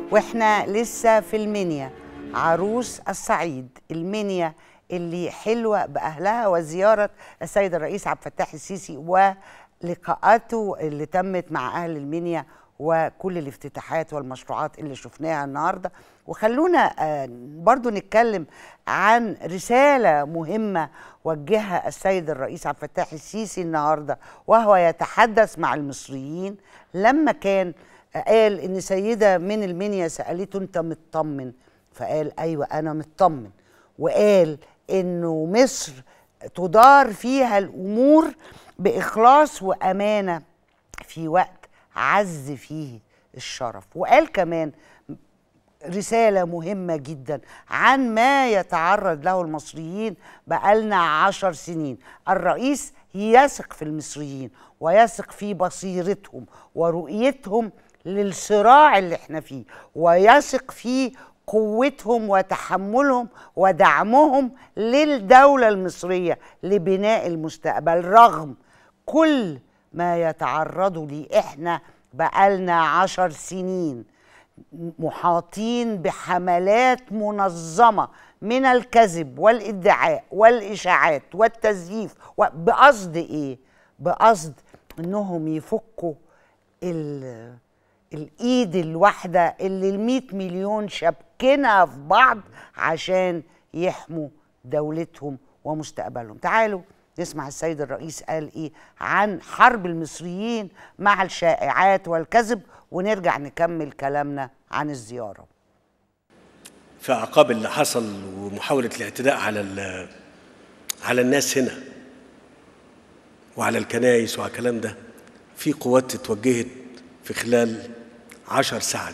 واحنا لسه في المنيا عروس الصعيد المنيا اللي حلوة بأهلها وزيارة السيد الرئيس عبد الفتاح السيسي ولقاءاته اللي تمت مع أهل المنيا وكل الافتتاحات والمشروعات اللي شفناها النهاردة وخلونا آه، برضو نتكلم عن رسالة مهمة وجهها السيد الرئيس عبد الفتاح السيسي النهاردة وهو يتحدث مع المصريين لما كان قال ان سيده من المنيا سالته انت مطمن فقال ايوه انا مطمن وقال انه مصر تدار فيها الامور باخلاص وامانه في وقت عز فيه الشرف وقال كمان رسالة مهمة جدا عن ما يتعرض له المصريين بقالنا عشر سنين الرئيس يثق في المصريين ويثق في بصيرتهم ورؤيتهم للصراع اللي احنا فيه ويثق في قوتهم وتحملهم ودعمهم للدولة المصرية لبناء المستقبل رغم كل ما يتعرضوا ليه احنا بقالنا عشر سنين محاطين بحملات منظمة من الكذب والادعاء والإشاعات والتزييف بقصد إيه؟ بقصد إنهم يفكوا ال الايد الواحده اللي ال مليون شابكينها في بعض عشان يحموا دولتهم ومستقبلهم تعالوا نسمع السيد الرئيس قال ايه عن حرب المصريين مع الشائعات والكذب ونرجع نكمل كلامنا عن الزياره في عقاب اللي حصل ومحاوله الاعتداء على على الناس هنا وعلى الكنائس وعلى الكلام ده في قوات اتوجهت في خلال عشر ساعات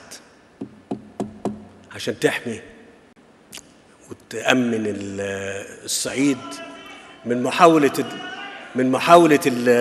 عشان تحمي وتأمن الصعيد من محاولة من محاولة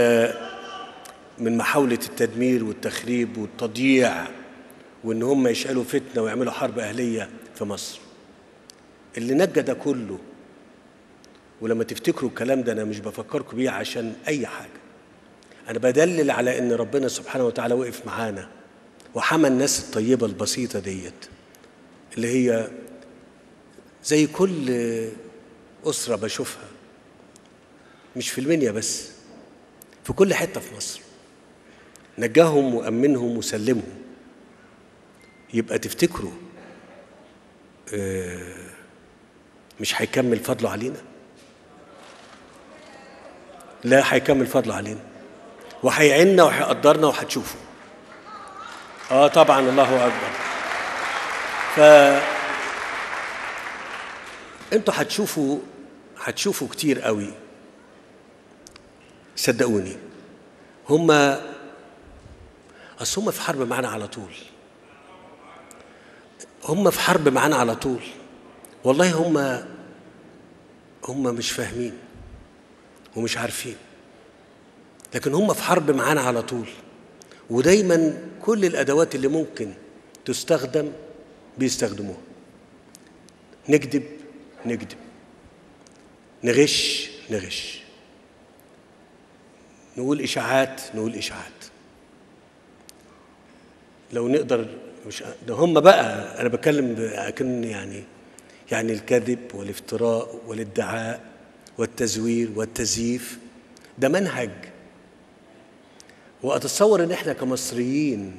من محاولة التدمير والتخريب والتضييع وإن هم يشعلوا فتنة ويعملوا حرب أهلية في مصر اللي نجى ده كله ولما تفتكروا الكلام ده أنا مش بفكركم بيه عشان أي حاجة أنا بدلل على إن ربنا سبحانه وتعالى وقف معانا وحمى الناس الطيبة البسيطة ديت اللي هي زي كل أسرة بشوفها مش في المنيا بس في كل حتة في مصر نجاهم وأمنهم وسلمهم يبقى تفتكروا مش هيكمل فضله علينا لا هيكمل فضله علينا وهيعيننا وهيقدرنا وهتشوفوا اه طبعا الله اكبر ف انتوا هتشوفوا هتشوفوا كتير قوي صدقوني هما اصل هما في حرب معانا على طول هما في حرب معانا على طول والله هما هما مش فاهمين ومش عارفين لكن هما في حرب معانا على طول ودايما كل الادوات اللي ممكن تستخدم بيستخدموها نكذب نكذب نغش نغش نقول اشاعات نقول اشاعات لو نقدر مش ده هم بقى انا بتكلم اكن يعني يعني الكذب والافتراء والادعاء والتزوير والتزييف ده منهج واتصور ان احنا كمصريين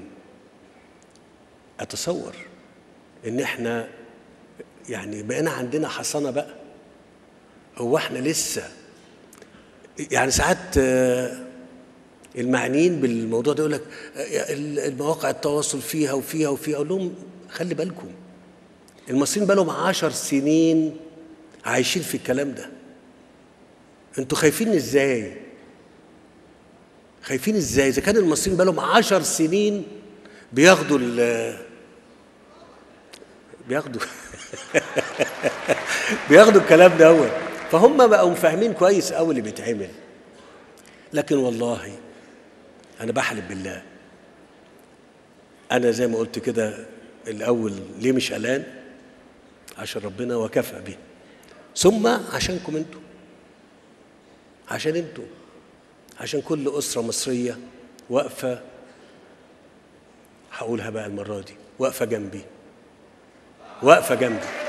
اتصور ان احنا يعني بقينا عندنا حصانه بقى هو احنا لسه يعني ساعات المعنيين بالموضوع ده يقول لك المواقع التواصل فيها وفيها وفيها اقول لهم خلي بالكم المصريين بقى لهم عشر سنين عايشين في الكلام ده انتوا خايفين ازاي خايفين ازاي اذا كان المصريين بقى لهم عشر سنين بياخدوا ال بياخدوا بياخدوا الكلام دوت فهم بقوا فاهمين كويس قوي اللي بيتعمل لكن والله انا بحلف بالله انا زي ما قلت كده الاول ليه مش قلقان عشان ربنا وكفى به ثم عشانكم انتوا عشان انتوا عشان كل اسره مصريه واقفه هقولها بقى المره دي واقفه جنبي واقفه جنبي